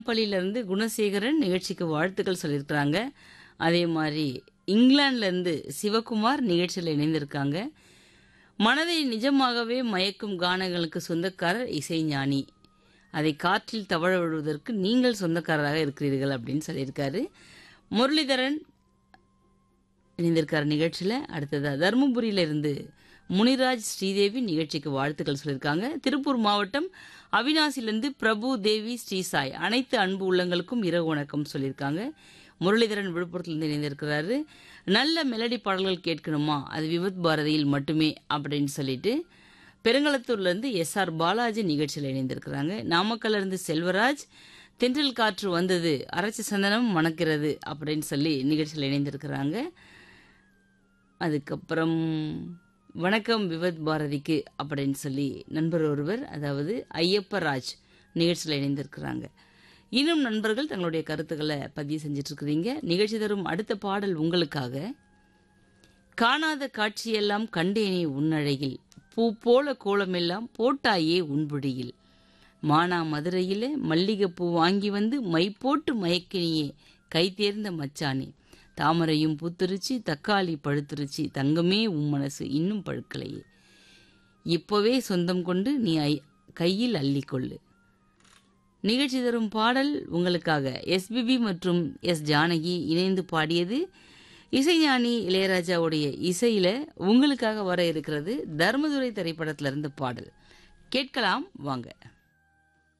பள்ளியிலேருந்து குணசேகரன் நிகழ்ச்சிக்கு வாழ்த்துக்கள் சொல்லியிருக்கிறாங்க அதே மாதிரி இங்கிலாந்துலேருந்து சிவகுமார் நிகழ்ச்சியில் இணைந்திருக்காங்க மனதை நிஜமாகவே மயக்கும் கானங்களுக்கு சொந்தக்காரர் இசைஞானி அதை காற்றில் தவழ விடுவதற்கு நீங்கள் சொந்தக்காரராக இருக்கிறீர்கள் அப்படின்னு சொல்லியிருக்காரு முரளிதரன் இணைந்திருக்கார் நிகழ்ச்சியில் அடுத்ததா தருமபுரியில இருந்து முனிராஜ் ஸ்ரீதேவி நிகழ்ச்சிக்கு வாழ்த்துக்கள் சொல்லியிருக்காங்க திருப்பூர் மாவட்டம் அவினாசிலிருந்து பிரபு தேவி ஸ்ரீசாய் அனைத்து அன்பு உள்ளங்களுக்கும் இரவு வணக்கம் சொல்லியிருக்காங்க முரளிதரன் விழுப்புரத்திலிருந்து இணைந்திருக்கிறாரு நல்ல மெலடி பாடல்கள் கேட்கணுமா அது விபத் பாரதியில் மட்டுமே அப்படின்னு சொல்லிட்டு பெருங்களத்தூர்லேருந்து எஸ் ஆர் பாலாஜி நிகழ்ச்சியில் இணைந்திருக்கிறாங்க நாமக்கல்ல இருந்து செல்வராஜ் தென்றல் காற்று வந்தது அரைச்சி சந்தனம் மணக்கிறது அப்படின்னு சொல்லி நிகழ்ச்சியில் இணைந்திருக்கிறாங்க அதுக்கப்புறம் வணக்கம் விவத் பாரதிக்கு அப்படின்னு சொல்லி நண்பர் ஒருவர் அதாவது ஐயப்பராஜ் நிகழ்ச்சியில் இணைந்திருக்கிறாங்க இன்னும் நண்பர்கள் தங்களுடைய கருத்துக்களை பதிவு செஞ்சுட்டு இருக்கிறீங்க நிகழ்ச்சி தரும் அடுத்த பாடல் உங்களுக்காக காணாத காட்சியெல்லாம் கண்டேனே உன்னழகில் பூ போல கோலமெல்லாம் போட்டாயே உன்புடியில் மானா மதுரையில மல்லிகைப்பூ வாங்கி வந்து மை போட்டு மயக்கினியே கை தேர்ந்த மச்சானே தாமரையும் பூத்துருச்சு தக்காளி பழுத்துருச்சு தங்கமே உன் மனசு இன்னும் பழுக்கலையே இப்போவே சொந்தம் கொண்டு நீ ஐ- கையில் அள்ளிக்கொள்ளு நிகழ்ச்சி தரும் பாடல் உங்களுக்காக எஸ்பிபி மற்றும் எஸ் ஜானகி இணைந்து பாடியது இசைஞானி இளையராஜாவுடைய இசையில உங்களுக்காக வர இருக்கிறது தர்மதுரை திரைப்படத்திலிருந்து பாடல் கேட்கலாம் வாங்க